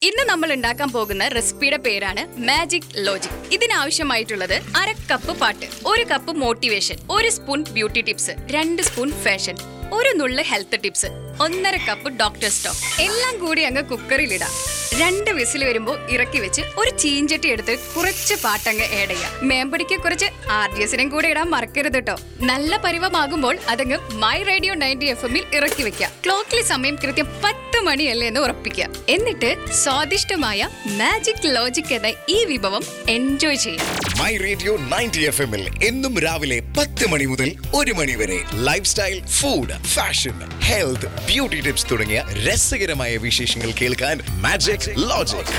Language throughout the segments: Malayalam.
ഇന്ന് നമ്മൾ ഉണ്ടാക്കാൻ പോകുന്ന റെസിപ്പിയുടെ പേരാണ് മാജിക് ലോജിക് ഇതിനാവശ്യമായിട്ടുള്ളത് അര കപ്പ് പാട്ട് ഒരു കപ്പ് മോട്ടിവേഷൻ ഒരു സ്പൂൺ ബ്യൂട്ടി ടിപ്സ് രണ്ട് സ്പൂൺ ഫാഷൻ ഒരു നുള്ള് ഹെൽത്ത് ടിപ്സ് ഒന്നര കപ്പ് ഡോക്ടർ സ്റ്റോക്ക് എല്ലാം കൂടി അങ്ങ് കുക്കറിലിടാം രണ്ട് വിസിൽ വരുമ്പോൾ ഇറക്കി വെച്ച് ഒരു ചീഞ്ചട്ടി എടുത്ത് കുറച്ച് പാട്ടങ്ങ് ഏഡ് ചെയ്യാം മേമ്പടിക്ക് കുറച്ച് ആർ ഡി എസിനും കൂടെ ഇടാൻ മറക്കരുത് കേട്ടോ നല്ല പരിവമാകുമ്പോൾ അതങ്ങ് മൈ റേഡിയോ നയൻറ്റി എഫ് എമ്മിൽ ഇറക്കി വെക്കാം ക്ലോക്കിലെ സമയം കൃത്യം പത്ത് മണിയല്ലേ എന്ന് ഉറപ്പിക്കുക എന്നിട്ട് സ്വാദിഷ്ടമായ മാജിക് ലോജിക് എന്ന ഈ വിഭവം എൻജോയ് ചെയ്യാം മൈ റേഡിയോ നയൻറ്റി എഫ് എമ്മിൽ എന്നും രാവിലെ പത്ത് മണി മുതൽ ഒരു മണി വരെ lifestyle food fashion health beauty tips തുടങ്ങിയ രസകരമായ വിശേഷങ്ങൾ കേൾക്കാൻ magic logic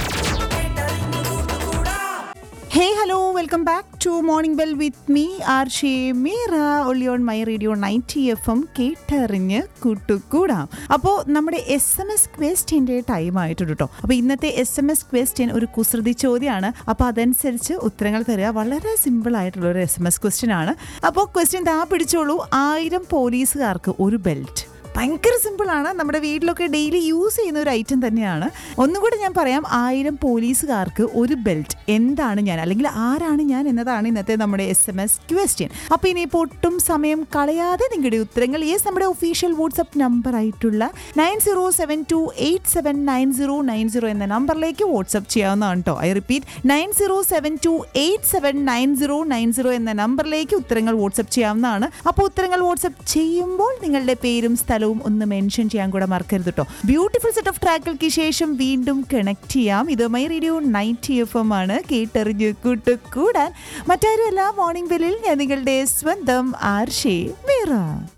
hey hello welcome back to morning bell with me R J Meera only on my radio ninety F M കേട്ടറിഞ്ഞ് കൂട്ടുകൂടാം അപ്പോൾ നമ്മുടെ എസ് എം എസ് ക്വസ്റ്റ്യൻ്റെ ടൈം ആയിട്ടുണ്ട് കേട്ടോ അപ്പോൾ ഇന്നത്തെ എസ് എം എസ് ക്വസ്റ്റ്യൻ ഒരു കുസൃതി ചോദ്യമാണ് അപ്പോൾ അതനുസരിച്ച് ഉത്തരങ്ങൾ തരിക വളരെ സിമ്പിൾ ആയിട്ടുള്ള ഒരു എസ് എം എസ് ക്വസ്റ്റ്യൻ ആണ് അപ്പോൾ ക്വസ്റ്റ്യൻ താ പിടിച്ചോളൂ ആയിരം പോലീസുകാർക്ക് ഒരു ബെൽറ്റ് ഭയങ്കര സിമ്പിളാണ് നമ്മുടെ വീട്ടിലൊക്കെ ഡെയിലി യൂസ് ചെയ്യുന്ന ഒരു ഐറ്റം തന്നെയാണ് ഒന്നുകൂടി ഞാൻ പറയാം ആയിരം പോലീസുകാർക്ക് ഒരു ബെൽറ്റ് എന്താണ് ഞാൻ അല്ലെങ്കിൽ ആരാണ് ഞാൻ എന്നതാണ് ഇന്നത്തെ നമ്മുടെ എസ് എം എസ് ക്വസ്റ്റ്യൻ അപ്പോൾ ഇനിയിപ്പോൾ ഒട്ടും സമയം കളയാതെ നിങ്ങളുടെ ഉത്തരങ്ങൾ യെസ് നമ്മുടെ ഒഫീഷ്യൽ വാട്സപ്പ് നമ്പർ ആയിട്ടുള്ള nine zero seven two eight seven nine zero nine zero എന്ന നമ്പറിലേക്ക് വാട്സപ്പ് ചെയ്യാവുന്നതാണ് കേട്ടോ I repeat nine zero seven two eight seven nine zero nine zero എന്ന നമ്പറിലേക്ക് ഉത്തരങ്ങൾ വാട്സപ്പ് ചെയ്യാവുന്നതാണ് അപ്പോൾ ഉത്തരങ്ങൾ വാട്സപ്പ് ചെയ്യുമ്പോൾ നിങ്ങളുടെ പേരും സ്ഥലവും ഒന്ന് മെൻഷൻ ചെയ്യാൻ കൂടെ മറക്കരുത് കേട്ടോ ബ്യൂട്ടിഫുൾ സെറ്റ് ഓഫ് ട്രാക്കുകൾക്ക് ശേഷം വീണ്ടും കണക്ട് ചെയ്യാം ഇത് my radio ninety F M ആണ് കേട്ടറിഞ്ഞ് കൂട്ടുകൂടാൻ മറ്റാരുമല്ല മോർണിംഗ് ബെല്ലിൽ ഞാൻ നിങ്ങളുടെ സ്വന്തം ആർഷേ മീറ